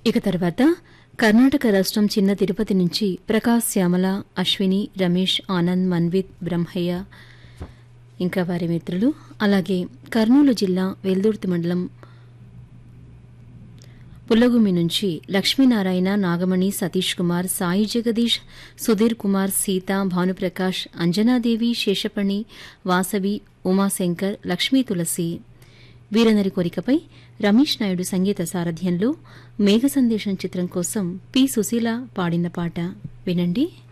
ఇక తర్వాత కర్ణాటక రాష్ట్రం చిన్న తిరుపతి నుంచి ప్రకాశ్ శ్యామల అశ్విని రమేష్ ఆనంద్ మన్విత్ బ్రహ్మయ్య ఇంకా వారి మిత్రులు అలాగే కర్నూలు జిల్లా వెల్దుర్తి మండలం పుల్లగుమి నుంచి లక్ష్మీనారాయణ నాగమణి సతీష్ కుమార్ సాయి జగదీష్ సుధీర్ కుమార్ సీత భానుప్రకాష్ అంజనాదేవి శేషపణి వాసవి ఉమాశంకర్ లక్ష్మీ తులసి వీరందరి కోరికపై రమేష్ నాయుడు సంగీత సారథ్యంలో మేఘ సందేశం చిత్రం కోసం పి సుశీల పాడిన పాట వినండి